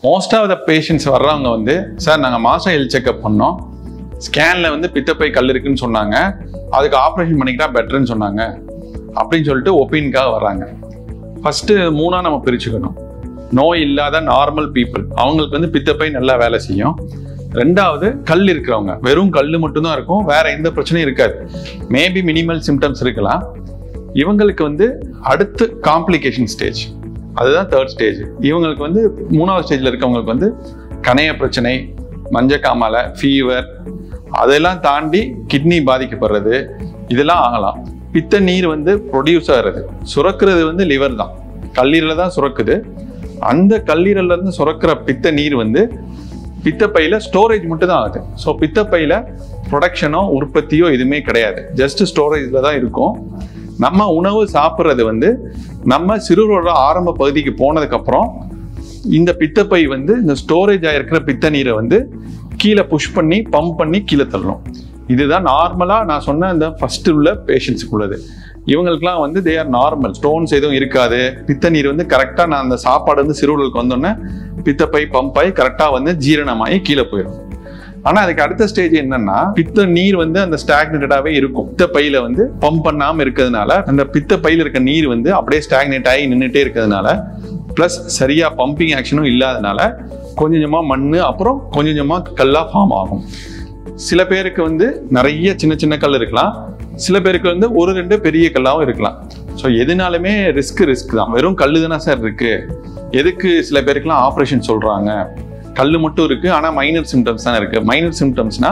most of the patients வர்றவங்க வந்து sir நாங்கள் மாதம் ஹெல்த் செக்அப் பண்ணோம் ஸ்கேனில் வந்து பித்தப்பை கல் இருக்குன்னு சொன்னாங்க அதுக்கு ஆப்ரேஷன் பண்ணிக்கிட்டா பெட்டர்னு சொன்னாங்க அப்படின்னு சொல்லிட்டு ஒப்பீனியனுக்காக வர்றாங்க ஃபஸ்ட்டு மூணாக நம்ம பிரிச்சுக்கணும் நோய் இல்லாத நார்மல் பீப்புள் அவங்களுக்கு வந்து பித்தப்பை நல்லா வேலை செய்யும் ரெண்டாவது கல் இருக்கிறவங்க வெறும் கல் மட்டும்தான் இருக்கும் வேற எந்த பிரச்சனையும் இருக்காது மேபி மினிமல் சிம்டம்ஸ் இருக்கலாம் இவங்களுக்கு வந்து அடுத்து காம்ப்ளிகேஷன் ஸ்டேஜ் அதுதான் தேர்ட் ஸ்டேஜ் இவங்களுக்கு வந்து மூணாவது ஸ்டேஜில் இருக்கவங்களுக்கு வந்து கணைய பிரச்சனை மஞ்சக்காமலை ஃபீவர் அதெல்லாம் தாண்டி கிட்னி பாதிக்கப்படுறது இதெல்லாம் ஆகலாம் பித்த நீர் வந்து ப்ரொடியூஸ் ஆகிறது சுரக்கிறது வந்து லிவர் தான் கல்லீரல தான் சுரக்குது அந்த கல்லீரல்ல இருந்து சுரக்கிற பித்த நீர் வந்து பித்தப்பையில ஸ்டோரேஜ் மட்டும் தான் ஆகுது ஸோ பித்தப்பையில ப்ரொடக்ஷனோ உற்பத்தியோ எதுவுமே கிடையாது ஜஸ்ட் ஸ்டோரேஜில் தான் இருக்கும் நம்ம உணவு சாப்பிட்றது வந்து நம்ம சிறுவரோட ஆரம்ப பகுதிக்கு போனதுக்கப்புறம் இந்த பித்தப்பை வந்து இந்த ஸ்டோரேஜ் ஆயிருக்கிற பித்த நீரை வந்து கீழே புஷ் பண்ணி பம்ப் பண்ணி கீழே தள்ளணும் இதுதான் நார்மலாக நான் சொன்ன இந்த ஃபர்ஸ்ட் உள்ள பேஷண்ட்ஸுக்கு உள்ளது இவங்களுக்குலாம் வந்து தே ஆர் நார்மல் ஸ்டோன்ஸ் எதுவும் இருக்காது பித்த நீர் வந்து கரெக்டாக நான் அந்த சாப்பாடு வந்து சிறுவர்களுக்கு வந்தோடனே பித்தப்பை பம்ப் ஆகி கரெக்டாக வந்து ஜீரணமாகி கீழே போயிடும் ஆனா அதுக்கு அடுத்த ஸ்டேஜ் என்னன்னா பித்த நீர் வந்து அந்த ஸ்டாக்னேட்டடாவே இருக்கும் பித்த பையில வந்து பம்ப் பண்ணாம இருக்கிறதுனால அந்த பித்த பையில இருக்க நீர் வந்து அப்படியே ஸ்டாக்னேட் ஆகி நின்றுட்டே இருக்கிறதுனால ப்ளஸ் சரியா பம்பிங் ஆக்ஷனும் இல்லாதனால கொஞ்சம் கொஞ்சமா மண்ணு அப்புறம் கொஞ்சம் கொஞ்சமா கல்லா ஃபார்ம் ஆகும் சில பேருக்கு வந்து நிறைய சின்ன சின்ன கல் இருக்கலாம் சில பேருக்கு வந்து ஒரு ரெண்டு பெரிய கல்லாவும் இருக்கலாம் ஸோ எதுனாலுமே ரிஸ்க் ரிஸ்க் தான் வெறும் கல்லு தானே சார் இருக்கு எதுக்கு சில பேருக்குலாம் ஆப்ரேஷன் சொல்றாங்க கல் மட்டும் இருக்கு ஆனால் மைனர் சிம்டம்ஸ் தான் இருக்கு மைனர் சிம்டம்ஸ்னா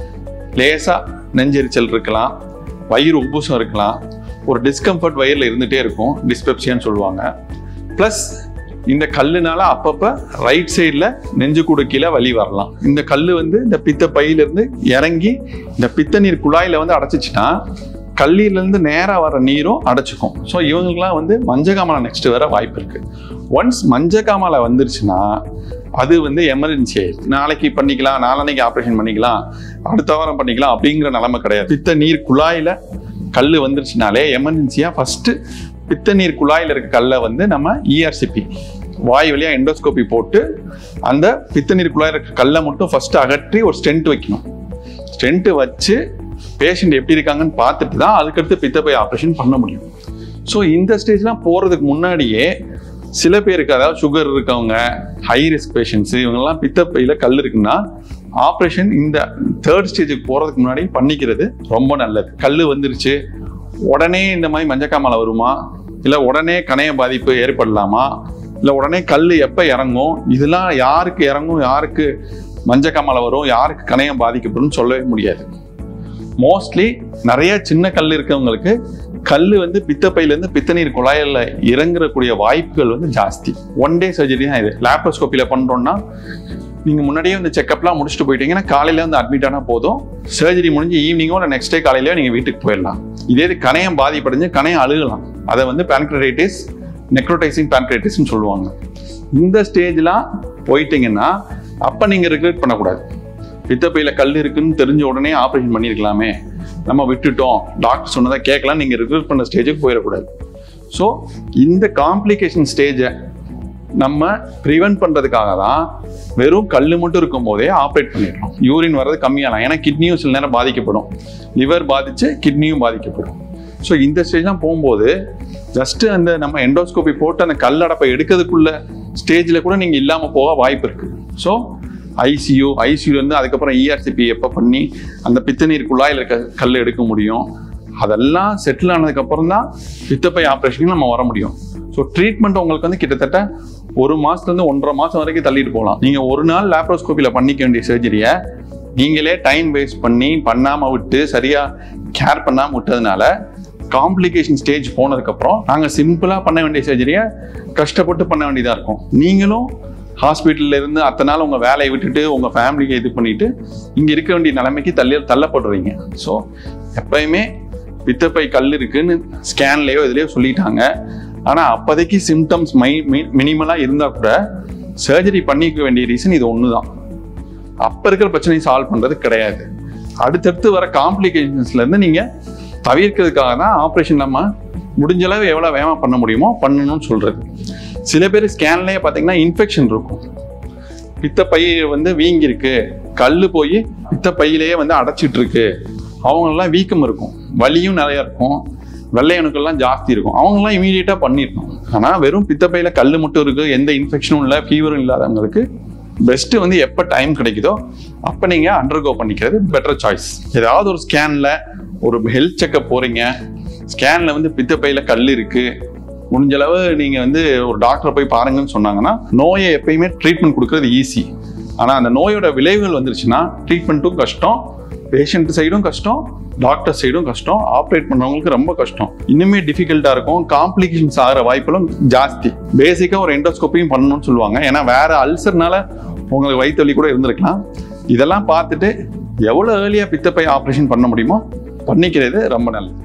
லேசா நெஞ்செரிச்சல் இருக்கலாம் வயிறு உப்புசம் இருக்கலாம் ஒரு டிஸ்கம்ஃபர்ட் வயிறில் இருந்துகிட்டே இருக்கும் டிஸ்பெப்சியான்னு சொல்லுவாங்க ப்ளஸ் இந்த கல்லுனால அப்பப்போ ரைட் சைடில் நெஞ்சு கூடு கீழே வலி வரலாம் இந்த கல் வந்து இந்த பித்த பையிலிருந்து இறங்கி இந்த பித்த நீர் குழாயில் வந்து அடைச்சிச்சுன்னா கல்லீரலேருந்து நேராக வர நீரும் அடைச்சிக்கும் ஸோ இவங்களுக்குலாம் வந்து மஞ்சகாமலை நெக்ஸ்ட் வர வாய்ப்பு இருக்கு ஒன்ஸ் மஞ்சகாமலை வந்துருச்சுன்னா அது வந்து எமர்ஜென்சி ஆயிடுது நாளைக்கு பண்ணிக்கலாம் நாளன்னைக்கு ஆப்ரேஷன் பண்ணிக்கலாம் அடுத்த வாரம் பண்ணிக்கலாம் அப்படிங்கிற நிலைமை கிடையாது பித்த நீர் குழாயில கல் வந்துருச்சுனாலே எமர்ஜென்சியா ஃபர்ஸ்ட் பித்த நீர் குழாயில இருக்க கல்லை வந்து நம்ம இஆர்சிபி வாய் வழியா எண்டோஸ்கோபி போட்டு அந்த பித்த நீர் குழாயில இருக்க கல்லை மட்டும் ஃபர்ஸ்ட் அகற்றி ஒரு ஸ்டென்ட் வைக்கணும் ஸ்டென்ட் வச்சு பேஷண்ட் எப்படி இருக்காங்கன்னு பார்த்துட்டு தான் அதுக்கடுத்து பித்தப்பை ஆப்ரேஷன் பண்ண முடியும் ஸோ இந்த ஸ்டேஜ்லாம் போகிறதுக்கு முன்னாடியே சில பேருக்கு அதாவது சுகர் இருக்கவங்க ஹை ரிஸ்க் பேஷண்ட்ஸ் இவங்கெல்லாம் பித்தப்பையில் கல் இருக்குன்னா ஆப்ரேஷன் இந்த தேர்ட் ஸ்டேஜுக்கு போகிறதுக்கு முன்னாடி பண்ணிக்கிறது ரொம்ப நல்லது கல் வந்துருச்சு உடனே இந்த மாதிரி மஞ்சக்காமலை வருமா இல்லை உடனே கணைய பாதிப்பு ஏற்படலாமா இல்லை உடனே கல் எப்போ இறங்கும் இதெல்லாம் யாருக்கு இறங்கும் யாருக்கு மஞ்சக்காமலை வரும் யாருக்கு கணையம் பாதிக்கப்படும் சொல்லவே முடியாது மோஸ்ட்லி நிறைய சின்ன கல் இருக்கவங்களுக்கு கல் வந்து பித்தப்பையிலேருந்து பித்தநீர் குழாயில் இறங்குறக்கூடிய வாய்ப்புகள் வந்து ஜாஸ்தி ஒன் டே சர்ஜரி தான் இது லேப்ரோஸ்கோப்பியில் பண்ணுறோம்னா நீங்கள் முன்னாடியே வந்து செக்கப்லாம் முடிச்சுட்டு போயிட்டீங்கன்னா காலையில் வந்து அட்மிட் ஆனால் போதும் சர்ஜரி முடிஞ்சு ஈவினிங்கோ இல்லை நெக்ஸ்ட் டே காலையிலயோ நீங்கள் வீட்டுக்கு போயிடலாம் இதே இது கணையம் பாதிப்படைஞ்சு கணையம் அழுகலாம் அதை வந்து பேன்க்ரைட்டிஸ் நெக்ரோடைசிங் பேன்க்ரைட்டிஸ்னு சொல்லுவாங்க இந்த ஸ்டேஜ்லாம் போயிட்டீங்கன்னா அப்போ நீங்கள் ரெகுலேட் பண்ணக்கூடாது பித்தப்பையில கல் இருக்குன்னு தெரிஞ்ச உடனே ஆப்ரேஷன் பண்ணியிருக்கலாமே நம்ம விட்டுட்டோம் டாக்டர் சொன்னதை கேட்கலாம் நீங்கள் ரெகுலேட் பண்ண ஸ்டேஜுக்கு போயிடக்கூடாது ஸோ இந்த காம்ப்ளிகேஷன் ஸ்டேஜை நம்ம ப்ரிவென்ட் பண்ணுறதுக்காக தான் வெறும் கல் மட்டும் இருக்கும் போதே ஆப்ரேட் பண்ணிடுறோம் யூரின் வர்றது கம்மியாகலாம் ஏன்னா கிட்னியும் சில நேரம் பாதிக்கப்படும் லிவர் பாதிச்சு கிட்னியும் பாதிக்கப்படும் ஸோ இந்த ஸ்டேஜ்லாம் போகும்போது ஜஸ்ட் அந்த நம்ம எண்டோஸ்கோபி போட்டு அந்த கல் அடப்பை எடுக்கிறதுக்குள்ள ஸ்டேஜில் கூட நீங்கள் இல்லாமல் போக வாய்ப்பு இருக்கு ஸோ ஐசியூ ஐசியூலேருந்து அதுக்கப்புறம் இஆர்சிபி எப்போ பண்ணி அந்த பித்தநீர் குழாயில் இருக்க கல் எடுக்க முடியும் அதெல்லாம் செட்டில் ஆனதுக்கப்புறம் தான் பித்தப்பை ஆப்ரேஷனுக்கு நம்ம வர முடியும் ஸோ ட்ரீட்மெண்ட் உங்களுக்கு வந்து கிட்டத்தட்ட ஒரு மாசத்துலேருந்து ஒன்றரை மாதம் வரைக்கும் தள்ளிட்டு போகலாம் நீங்கள் ஒரு நாள் லேப்ரோஸ்கோப்பியில் பண்ணிக்க வேண்டிய சர்ஜரியை நீங்களே டைம் வேஸ்ட் பண்ணி பண்ணாமல் விட்டு சரியாக கேர் பண்ணாமல் விட்டதுனால காம்ப்ளிகேஷன் ஸ்டேஜ் போனதுக்கப்புறம் நாங்கள் சிம்பிளாக பண்ண வேண்டிய சர்ஜரியை கஷ்டப்பட்டு பண்ண வேண்டியதாக இருக்கும் நீங்களும் ஹாஸ்பிட்டல்ல இருந்து அத்தனை நாள் உங்கள் வேலையை விட்டுட்டு உங்கள் ஃபேமிலியை இது பண்ணிட்டு இங்கே இருக்க வேண்டிய நிலைமைக்கு தள்ளி தள்ளப்படுறீங்க ஸோ எப்பயுமே பித்தப்பை கல் இருக்குன்னு ஸ்கேன்லேயோ இதுலேயோ சொல்லிட்டாங்க ஆனால் அப்போதைக்கு சிம்டம்ஸ் மை மினிமலாக இருந்தால் கூட சர்ஜரி பண்ணிக்க வேண்டிய ரீசன் இது ஒன்று தான் அப்போ இருக்கிற பிரச்சனையை சால்வ் பண்ணுறது கிடையாது அடுத்தடுத்து வர காம்ப்ளிகேஷன்ஸ்லேருந்து நீங்கள் தவிர்க்கிறதுக்காக தான் ஆப்ரேஷன் நம்ம முடிஞ்ச அளவு எவ்வளோ வேகமாக பண்ண முடியுமோ பண்ணணும்னு சொல்கிறது சில பேர் ஸ்கேன்லேயே பார்த்தீங்கன்னா இன்ஃபெக்ஷன் இருக்கும் பித்தப்பை வந்து வீங்கிருக்கு கல் போய் பித்தப்பையிலேயே வந்து அடைச்சிட்டு இருக்கு அவங்களெல்லாம் வீக்கம் இருக்கும் வலியும் நிறைய இருக்கும் வெள்ளை அணுக்கள்லாம் ஜாஸ்தி இருக்கும் அவங்கெல்லாம் இமீடியட்டாக பண்ணிடணும் ஆனால் வெறும் பித்தப்பையில கல் மட்டும் இருக்கு எந்த இன்ஃபெக்ஷனும் இல்லை ஃபீவரும் இல்லாதவங்களுக்கு பெஸ்ட்டு வந்து எப்போ டைம் கிடைக்குதோ அப்போ நீங்கள் அண்டர்கோ பண்ணிக்கிறது பெட்டர் சாய்ஸ் ஏதாவது ஒரு ஸ்கேனில் ஒரு ஹெல்த் செக்கப் போகிறீங்க ஸ்கேனில் வந்து பித்தப்பையில கல் இருக்கு முடிஞ்ச அளவு நீங்கள் வந்து ஒரு டாக்டரை போய் பாருங்கன்னு சொன்னாங்கன்னா நோயை எப்பயுமே ட்ரீட்மெண்ட் கொடுக்கறது ஈஸி ஆனால் அந்த நோயோட விளைவுகள் வந்துருச்சுன்னா ட்ரீட்மெண்ட்டும் கஷ்டம் பேஷண்ட் சைடும் கஷ்டம் டாக்டர் சைடும் கஷ்டம் ஆப்ரேட் பண்ணவங்களுக்கு ரொம்ப கஷ்டம் இன்னுமே டிஃபிகல்ட்டாக இருக்கும் காம்ப்ளிகேஷன்ஸ் ஆகிற வாய்ப்புகளும் ஜாஸ்தி பேசிக்காக ஒரு எண்டோஸ்கோப்பியும் பண்ணணும்னு சொல்லுவாங்க ஏன்னா வேற அல்சர்னால உங்களுக்கு வயிற்று வலி கூட இருந்திருக்கலாம் இதெல்லாம் பார்த்துட்டு எவ்வளோ ஏர்லியாக பித்தப்பை ஆப்ரேஷன் பண்ண முடியுமோ பண்ணிக்கிறது ரொம்ப நல்லது